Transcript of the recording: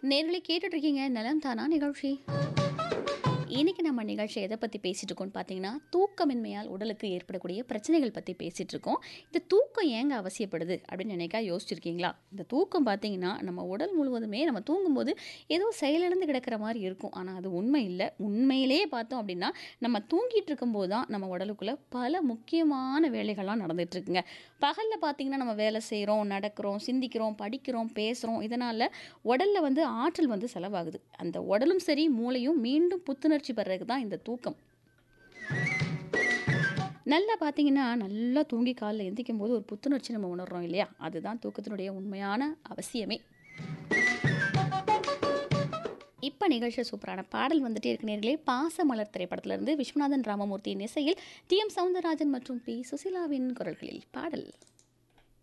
நேர்களை கேட்டுட்டு இருக்கீங்க நலம் தானா நிகழ்ச்சி இன்னைக்கு நம்ம நிகழ்ச்சி எதை பற்றி பேசிட்டு இருக்கோம்னு பார்த்தீங்கன்னா தூக்கமின்மையால் உடலுக்கு ஏற்படக்கூடிய பிரச்சனைகள் பற்றி பேசிட்டு இருக்கோம் இந்த தூக்கம் ஏங்க அவசியப்படுது அப்படின்னு நினைக்கா யோசிச்சிருக்கீங்களா இந்த தூக்கம் பார்த்தீங்கன்னா நம்ம உடல் முழுவதுமே நம்ம தூங்கும்போது ஏதோ செயலிழந்து கிடக்கிற மாதிரி இருக்கும் ஆனால் அது உண்மை இல்லை உண்மையிலேயே பார்த்தோம் அப்படின்னா நம்ம தூங்கிட்டு இருக்கும்போது தான் நம்ம உடலுக்குள்ள பல முக்கியமான வேலைகள்லாம் நடந்துட்டு இருக்குங்க பகலில் பார்த்தீங்கன்னா நம்ம வேலை செய்கிறோம் நடக்கிறோம் சிந்திக்கிறோம் படிக்கிறோம் பேசுகிறோம் இதனால் உடலில் வந்து ஆற்றல் வந்து செலவாகுது அந்த உடலும் சரி மூளையும் மீண்டும் புத்துணர்ச்சி பெறதுக்கு தான் இந்த தூக்கம் நல்லா பார்த்தீங்கன்னா நல்லா தூங்கி காலைல எந்திரிக்கும் போது ஒரு புத்துணர்ச்சி நம்ம உணர்றோம் இல்லையா அதுதான் தூக்கத்தினுடைய உண்மையான அவசியமே இப்போ நிகழ்ச்சி சூப்பரான பாடல் வந்துட்டே இருக்கு நேர்களே பாசமலர் திரைப்படத்திலிருந்து விஸ்வநாதன் ராமமூர்த்தியின் இசையில் டி எம் சவுந்தரராஜன் மற்றும் பி சுசிலாவின் குரல்களில் பாடல்